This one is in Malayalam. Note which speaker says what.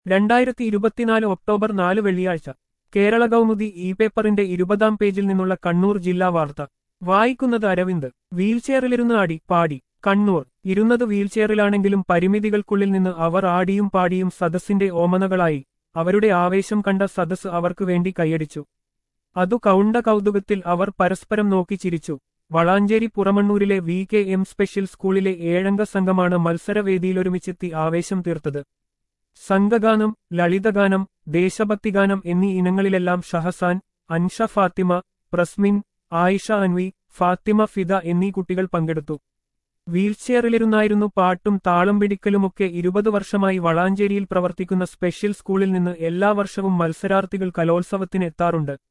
Speaker 1: രണ്ടായിരത്തി ഇരുപത്തിനാല് ഒക്ടോബർ നാല് വെള്ളിയാഴ്ച കേരള കൗമുദി ഇ പേപ്പറിന്റെ ഇരുപതാം പേജിൽ നിന്നുള്ള കണ്ണൂർ ജില്ലാ വാർത്ത വായിക്കുന്നത് അരവിന്ദ് വീൽചെയറിലിരുന്ന് ആടി പാടി കണ്ണൂർ ഇരുന്നത് വീൽചെയറിലാണെങ്കിലും പരിമിതികൾക്കുള്ളിൽ നിന്ന് അവർ ആടിയും പാടിയും സദസ്സിന്റെ ഓമനകളായി അവരുടെ ആവേശം കണ്ട സദസ് അവർക്ക് വേണ്ടി കൈയടിച്ചു അതു കൗണ്ട കൗതുകത്തിൽ അവർ പരസ്പരം നോക്കി ചിരിച്ചു വളാഞ്ചേരി പുറമണ്ണൂരിലെ വി കെ എം സ്പെഷ്യൽ സ്കൂളിലെ ഏഴംഗ സംഘമാണ് മത്സരവേദിയിലൊരുമിച്ചെത്തി ആവേശം തീർത്തത് സംഘഗാനം ലളിതഗാനം ദേശഭക്തിഗാനം എന്നീ ഇനങ്ങളിലെല്ലാം ഷഹസാൻ അൻഷ ഫാത്തിമ പ്രസ്മിൻ ആയിഷ അൻവി ഫാത്തിമ ഫിദ എന്നീ കുട്ടികൾ പങ്കെടുത്തു വീൽചെയറിലിരുന്നായിരുന്നു പാട്ടും താളം പിടിക്കലുമൊക്കെ ഇരുപത് വർഷമായി വളാഞ്ചേരിയിൽ പ്രവർത്തിക്കുന്ന സ്പെഷ്യൽ സ്കൂളിൽ നിന്ന് എല്ലാ വർഷവും മത്സരാർത്ഥികൾ കലോത്സവത്തിന് എത്താറുണ്ട്